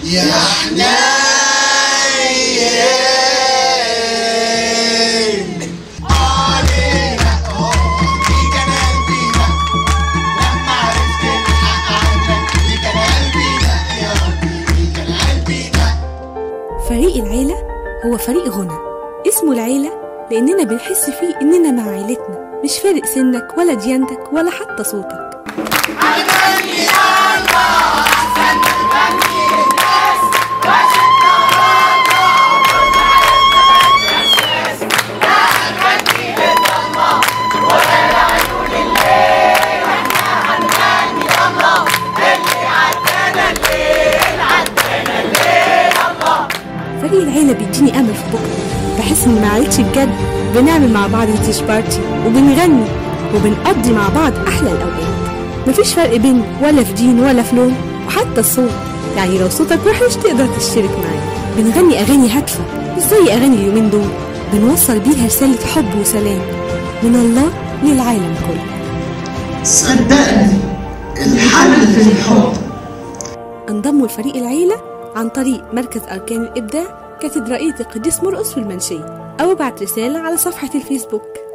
يا حنين علينا دي كان قلبينا لما عرفت الحق عنك دي كان قلبينا يا ربي دي كان قلبينا فريق العيلة هو فريق غنى اسمه العيلة لأننا بنحس فيه إننا مع عيلتنا مش فارق سنك ولا ديانتك ولا حتى صوتك فريق العيلة بيديني أمل في بكرة بحس إن مع عيلتي بجد بنعمل مع بعض تيش بارتي وبنغني وبنقضي مع بعض أحلى الأوقات مفيش فرق بين ولا في دين ولا في لون وحتى الصوت يعني لو صوتك وحش تقدر تشترك معانا بنغني أغاني هادفة مش زي أغاني اليومين دول بنوصل بيها رسالة حب وسلام من الله للعالم كله صدقني الحل في الحب انضموا لفريق العيلة عن طريق مركز أركان الإبداع كاتدرائية القديس مرقس في المنشية أو ابعت رسالة على صفحة الفيسبوك